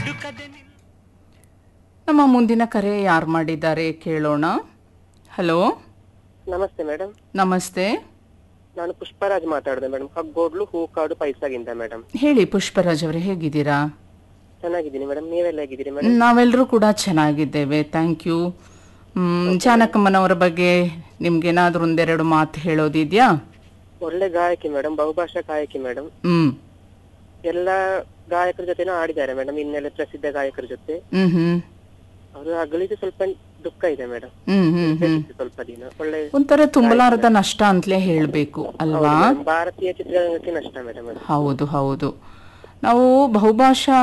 ನಮ್ಮ ಮುಂದಿನ ಕರೆ ಯಾರು ಮಾಡಿದ್ದಾರೆ ಕೇಳೋಣ ಹಲೋ ನಮಸ್ತೆ ಮೇಡಮ್ ನಮಸ್ತೆ ನಾನು ಪುಷ್ಪರಾಜ್ ಮಾತಾಡಿದೆ ಮೇಡಮ್ ಕಗ್ಗೋಡ್ಲು ಹೂಕಾಡು ಪೈಸಾಗಿಂದ ಮೇಡಮ್ ಹೇಳಿ ಪುಷ್ಪರಾಜ್ ಅವರೇ ಹೇಗಿದ್ದೀರಾ ಚೆನ್ನಾಗಿದ್ದೀನಿ ಮೇಡಮ್ ನೀವೆಲ್ಲ ಹೇಗಿದ್ದೀರಿ ಮೇಡಮ್ ನಾವೆಲ್ಲರೂ ಕೂಡ ಚೆನ್ನಾಗಿದ್ದೇವೆ ಥ್ಯಾಂಕ್ ಯು ಜಾನಕಮ್ಮನವರ ಬಗ್ಗೆ ನಿಮ್ಗೇನಾದ್ರೂ ಒಂದೆರಡು ಮಾತು ಹೇಳೋದಿದ್ಯಾ ಒಳ್ಳೆ ಗಾಯಕಿ ಮೇಡಮ್ ಬಹುಭಾಷಾ ಗಾಯಕಿ ಮೇಡಮ್ ಹ್ಮ್ ಎಲ್ಲ ಗಾಯಕರ ಜೊತೆನೂ ಆಡಿದ್ದಾರೆ ಮೇಡಮ್ ಇನ್ನೆಲ್ಲ ಪ್ರಸಿದ್ಧ ಗಾಯಕರ ಜೊತೆ ಹ್ಮ್ ಹ್ಮ್ ಅವರು ಅಗಲಿದ್ದು ಸ್ವಲ್ಪ ದುಃಖ ಇದೆ ಮೇಡಮ್ ಹ್ಮ್ ಹ್ಮ್ ಹ್ಮ್ ಸ್ವಲ್ಪ ದಿನ ಒಳ್ಳೆ ಒಂಥರ ತುಂಬಲಾರದ ನಷ್ಟ ಅಂತಲೇ ಹೇಳಬೇಕು ಅಲ್ವಾ ಮೇಡಮ್, ಭಾರತೀಯ ಚಿತ್ರರಂಗಕ್ಕೆ ನಷ್ಟ ಮೇಡಮ್ ಅದು ಹೌದು ಹೌದು ನಾವು ಬಹುಭಾಷಾ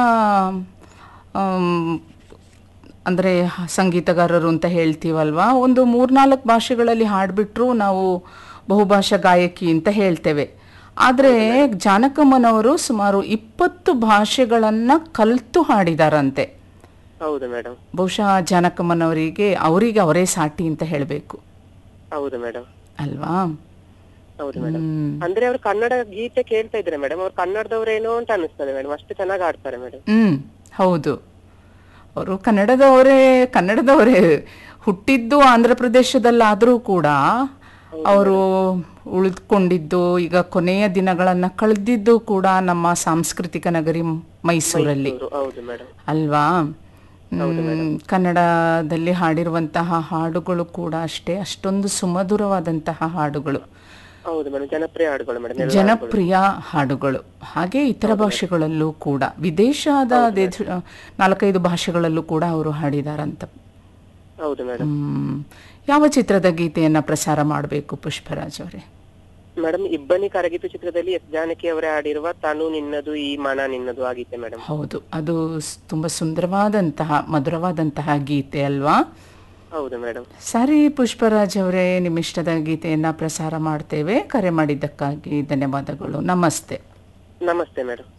ಆಮ್, ಅಂದ್ರೆ ಸಂಗೀತಗಾರರು ಅಂತ ಹೇಳ್ತೀವಲ್ವಾ ಒಂದು ಮೂರ್ನಾಲ್ಕು ಭಾಷೆಗಳಲ್ಲಿ ಹಾಡ್ಬಿಟ್ರು ನಾವು ಬಹುಭಾಷಾ ಗಾಯಕಿ ಅಂತ ಹೇಳ್ತೇವೆ ಆದರೆ ಜಾನಕಮ್ಮನವರು ಸುಮಾರು ಇಪ್ಪತ್ತು ಭಾಷೆಗಳನ್ನ ಕಲಿತು ಹಾಡಿದಾರಂತೆ ಹೌದು ಮೇಡಮ್ ಬಹುಶಃ ಜಾನಕಮ್ಮನವರಿಗೆ ಅವರಿಗೆ ಅವರೇ ಸಾಟಿ ಅಂತ ಹೇಳಬೇಕು ಹೌದು ಮೇಡಮ್ ಅಲ್ವಾ ಹೌದು ಮೇಡಮ್ ಹ್ಮ್ ಅಂದ್ರೆ ಅವ್ರು ಕನ್ನಡ ಗೀತೆ ಕೇಳ್ತಾ ಇದ್ರೆ ಮೇಡಮ್ ಅವ್ರು ಕನ್ನಡದವ್ರೇನೋ ಅಂತ ಅನಿಸ್ತದೆ ಮೇಡಮ್ ಅಷ್ಟು ಚೆನ್ನಾಗಿ ಆಡ್ತಾರೆ ಮೇಡಮ್ ಹ್ಮ್ ಹೌದು ಅವರು ಕನ್ನಡದವರೇ ಕನ್ನಡದವರೇ ಹುಟ್ಟಿದ್ದು ಆಂಧ್ರ ಪ್ರದೇಶದಲ್ಲಾದರೂ ಕೂಡ ಅವರು ಉಳಿದುಕೊಂಡಿದ್ದು ಈಗ ಕೊನೆಯ ದಿನಗಳನ್ನ ಕಳೆದಿದ್ದು ಕೂಡ ನಮ್ಮ ಸಾಂಸ್ಕೃತಿಕ ನಗರಿ ಮೈಸೂರಲ್ಲಿ ಹೌದು ಮೇಡಮ್ ಅಲ್ವಾ ಹ್ಮ್, ಕನ್ನಡದಲ್ಲಿ ಹಾಡಿರುವಂತಹ ಹಾಡುಗಳು ಕೂಡ ಅಷ್ಟೇ ಅಷ್ಟೊಂದು ಸುಮಧುರವಾದಂತಹ ಹಾಡುಗಳು ಹೌದು ಮೇಡಮ್ ಜನಪ್ರಿಯ ಹಾಡುಗಳು ಮೇಡಮ್ ಜನಪ್ರಿಯ ಹಾಡುಗಳು ಹಾಗೆ ಇತರ ಭಾಷೆಗಳಲ್ಲೂ ಕೂಡ ವಿದೇಶದ ದೇಶ ನಾಲ್ಕೈದು ಭಾಷೆಗಳಲ್ಲೂ ಕೂಡ ಅವರು ಹಾಡಿದಾರಂತ ಹೌದು ಮೇಡಮ್ ಹ್ಮ್. ಯಾವ ಚಿತ್ರದ ಗೀತೆಯನ್ನ ಪ್ರಸಾರ ಮಾಡಬೇಕು ಪುಷ್ಪರಾಜ್ ಅವರೇ ಮೇಡಮ್ ಇಬ್ಬನಿ ಕರಗಿತು ಚಿತ್ರದಲ್ಲಿ ಎಸ್ ಜಾನಕಿ ಅವರೇ ಆಡಿರುವ ತನು ನಿನ್ನದು ಈ ಮನ ನಿನ್ನದು ಆಗೀತೆ ಮೇಡಮ್ ಹೌದು ಅದು ಸ್- ತುಂಬಾ ಸುಂದರವಾದಂತಹ ಮಧುರವಾದಂತಹ ಗೀತೆ ಅಲ್ವಾ ಹೌದು ಮೇಡಮ್ ಸರಿ ಪುಷ್ಪರಾಜ್ ಅವರೇ ನಿಮ್ಮ ಇಷ್ಟದ ಗೀತೆಯನ್ನ ಪ್ರಸಾರ ಮಾಡ್ತೇವೆ ಕರೆ ಮಾಡಿದ್ದಕ್ಕಾಗಿ ಧನ್ಯವಾದಗಳು ನಮಸ್ತೆ ನಮಸ್ತೆ ಮೇಡಮ್